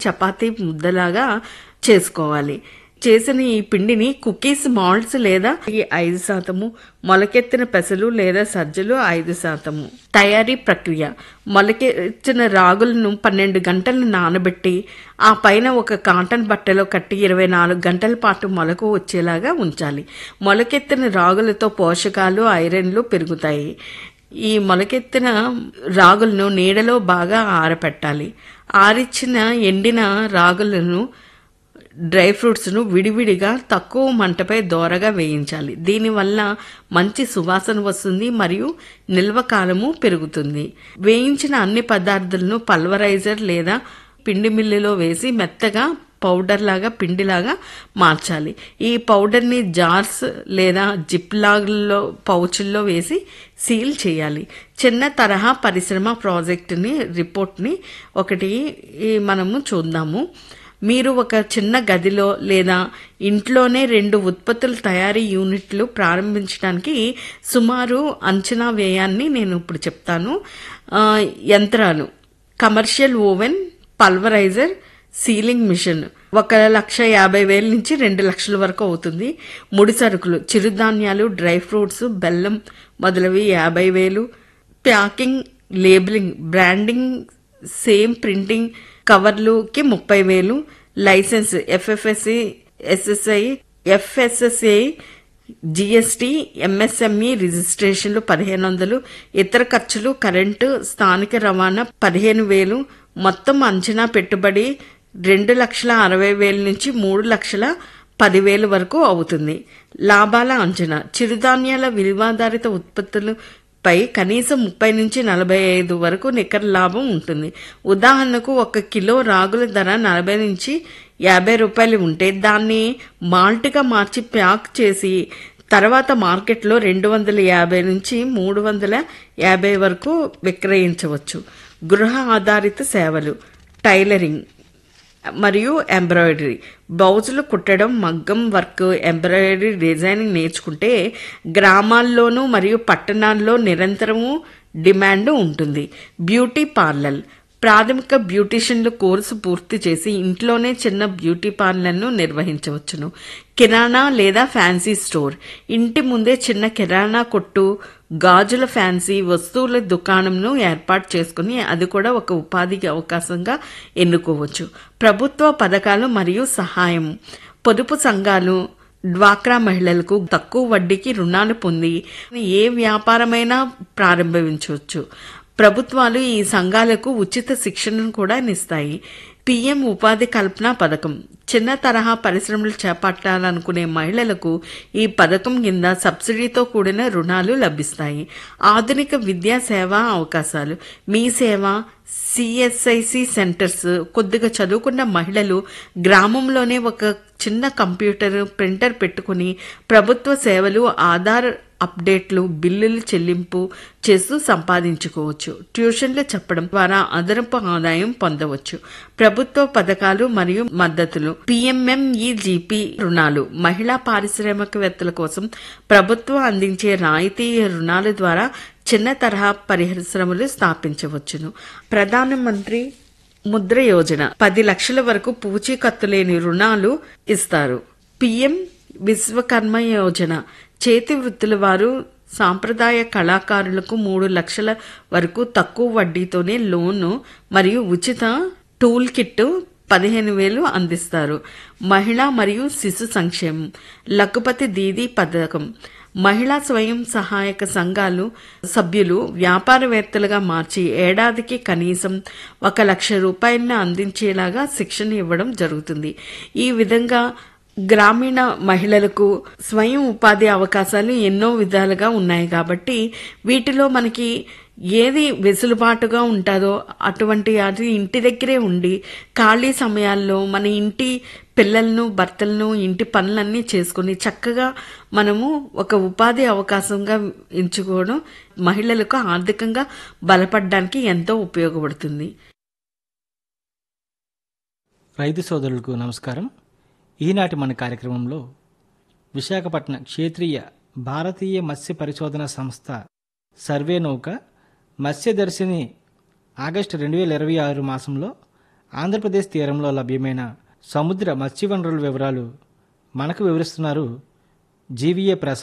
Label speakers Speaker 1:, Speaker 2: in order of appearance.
Speaker 1: చపాతీ ముద్దలాగా చేసుకోవాలి చేసిన ఈ పిండిని కుకీస్ మాల్ట్స్ లేదా ఈ ఐదు శాతము మొలకెత్తిన పెసలు లేదా సజ్జలు ఐదు శాతము తయారీ ప్రక్రియ మొలకెత్తిన రాగులను పన్నెండు గంటలు నానబెట్టి ఆ పైన ఒక కాటన్ బట్టలో కట్టి ఇరవై నాలుగు గంటల పాటు మొలకు వచ్చేలాగా ఉంచాలి మొలకెత్తిన రాగులతో పోషకాలు ఐరన్లు పెరుగుతాయి ఈ మొలకెత్తిన రాగులను నీడలో బాగా ఆరపెట్టాలి ఆరిచ్చిన ఎండిన రాగులను డ్రై ఫ్రూట్స్ను విడివిడిగా తక్కువ మంటపై దోరగా వేయించాలి దీనివల్ల మంచి సువాసన వస్తుంది మరియు నిల్వ కాలము పెరుగుతుంది వేయించిన అన్ని పదార్థాలను పల్వరైజర్ లేదా పిండి మిల్లులో వేసి మెత్తగా పౌడర్ లాగా పిండిలాగా మార్చాలి ఈ పౌడర్ని జార్స్ లేదా జిప్ లాగ్లో పౌచుల్లో వేసి సీల్ చేయాలి చిన్న తరహా పరిశ్రమ ప్రాజెక్టుని రిపోర్ట్ని ఒకటి ఈ మనము చూద్దాము మీరు ఒక చిన్న గదిలో లేదా ఇంట్లోనే రెండు ఉత్పత్తుల తయారీ యూనిట్లు ప్రారంభించడానికి సుమారు అంచనా వ్యయాన్ని నేను ఇప్పుడు చెప్తాను ఆ, యంత్రాలు commercial oven pulveriser sealing machine ఒక లక్ష యాభై వేల నుంచి రెండు లక్షల వరకు అవుతుంది ముడి సరుకులు చిరుధాన్యాలు డ్రై ఫ్రూట్స్ బెల్లం మొదలవి యాభై వేలు packing labelling branding same printing కవర్లుకి ముప్పై వేలు licence FFSC SSI FSSI GST MSME రిజిస్ట్రేషన్లు పదిహేను వందలు ఇతర ఖర్చులు కరెంటు స్థానిక రవాణా పదిహేను వేలు మొత్తం అంచనా పెట్టుబడి రెండు లక్షల అరవై వేల నుంచి మూడు లక్షల పదివేలు వరకు అవుతుంది లాభాల అంచనా చిరుధాన్యాల విలువాధారిత ఉత్పత్తులు పై కనీసం ముప్పై నుంచి నలభై ఐదు వరకు నికర లాభం ఉంటుంది ఉదాహరణకు ఒక కిలో రాగుల ధర నలభై నుంచి యాభై రూపాయలు ఉంటే దాన్ని మాల్ట్గా మార్చి ప్యాక్ చేసి తర్వాత మార్కెట్లో రెండు వందల యాభై నుంచి మూడు వందల యాభై వరకు విక్రయించవచ్చు గృహ ఆధారిత సేవలు టైలరింగ్ మరియు ఎంబ్రాయిడరీ బ్లౌజులు కుట్టడం మగ్గం వర్క్ ఎంబ్రాయిడరీ డిజైనింగ్ నేర్చుకుంటే గ్రామాల్లోనూ మరియు పట్టణాల్లో నిరంతరము డిమాండ్ ఉంటుంది బ్యూటీ పార్లర్ ప్రాథమిక బ్యూటీషియన్లు కోర్సు పూర్తి చేసి ఇంట్లోనే చిన్న బ్యూటీ పార్లర్ను నిర్వహించవచ్చును కిరాణా లేదా ఫ్యాన్సీ స్టోర్ ఇంటి ముందే చిన్న కిరాణా కొట్టు గాజుల ఫ్యాన్సీ వస్తువుల దుకాణంను ఏర్పాటు చేసుకుని అది కూడా ఒక ఉపాధి అవకాశంగా ఎన్నుకోవచ్చు ప్రభుత్వ పథకాలు మరియు సహాయం పొదుపు సంఘాలు డ్వాక్రా మహిళలకు తక్కువ వడ్డీకి రుణాలు పొంది ఏ వ్యాపారమైనా ప్రారంభించవచ్చు ప్రభుత్వాలు ఈ సంఘాలకు ఉచిత శిక్షణను కూడా ఇస్తాయి పిఎం ఉపాధి కల్పన పథకం చిన్న తరహా పరిశ్రమలు చేపట్టాలనుకునే మహిళలకు ఈ పథకం కింద సబ్సిడీతో కూడిన రుణాలు లభిస్తాయి ఆధునిక విద్యా సేవా అవకాశాలు మీ సేవ సిఎస్ఐసి సెంటర్స్ కొద్దిగా చదువుకున్న మహిళలు గ్రామంలోనే ఒక చిన్న కంప్యూటర్ ప్రింటర్ పెట్టుకుని ప్రభుత్వ సేవలు ఆధార్ అప్డేట్లు బిల్లులు చెల్లింపు చేస్తూ సంపాదించుకోవచ్చు ట్యూషన్లు చెప్పడం ద్వారా అదనపు ఆదాయం పొందవచ్చు ప్రభుత్వ పథకాలు మరియు మద్దతులు పిఎంఎంఈజీపీ రుణాలు మహిళా పారిశ్రామికవేత్తల కోసం ప్రభుత్వం అందించే రాయితీ రుణాల ద్వారా చిన్న తరహా పరిశ్రమలు స్థాపించవచ్చును ప్రధానమంత్రి ముద్ర యోజన పది లక్షల వరకు పూచీకత్తు లేని రుణాలు ఇస్తారు పిఎం విశ్వకర్మ యోజన చేతి వృత్తుల వారు సాంప్రదాయ కళాకారులకు మూడు లక్షల వరకు తక్కువ వడ్డీతోనే లోను మరియు ఉచిత టూల్ కిట్ పదిహేను వేలు అందిస్తారు మహిళా మరియు శిశు సంక్షేమం లక్కుపతి దీదీ పథకం మహిళా స్వయం సహాయక సంఘాలు సభ్యులు వ్యాపారవేత్తలుగా మార్చి ఏడాదికి కనీసం ఒక లక్ష రూపాయలను అందించేలాగా శిక్షణ ఇవ్వడం జరుగుతుంది ఈ విధంగా గ్రామీణ మహిళలకు స్వయం ఉపాధి అవకాశాలు ఎన్నో విధాలుగా ఉన్నాయి కాబట్టి వీటిలో మనకి ఏది వెసులుబాటుగా ఉంటుందో అటువంటి అది ఇంటి దగ్గరే ఉండి ఖాళీ సమయాల్లో మన ఇంటి పిల్లలను భర్తలను ఇంటి పనులన్నీ చేసుకుని చక్కగా మనము ఒక ఉపాధి అవకాశంగా ఎంచుకోవడం మహిళలకు ఆర్థికంగా బలపడడానికి ఎంతో ఉపయోగపడుతుంది
Speaker 2: రైతు సోదరులకు నమస్కారం ఈనాటి మన కార్యక్రమంలో విశాఖపట్నం క్షేత్రీయ భారతీయ మత్స్య పరిశోధన సంస్థ సర్వే నౌక మత్స్యదర్శిని ఆగస్టు రెండు వేల ఇరవై ఆరు మాసంలో ఆంధ్రప్రదేశ్ తీరంలో లభ్యమైన సముద్ర మత్స్య వనరుల వివరాలు మనకు వివరిస్తున్నారు జీవీఏ ప్రసాద్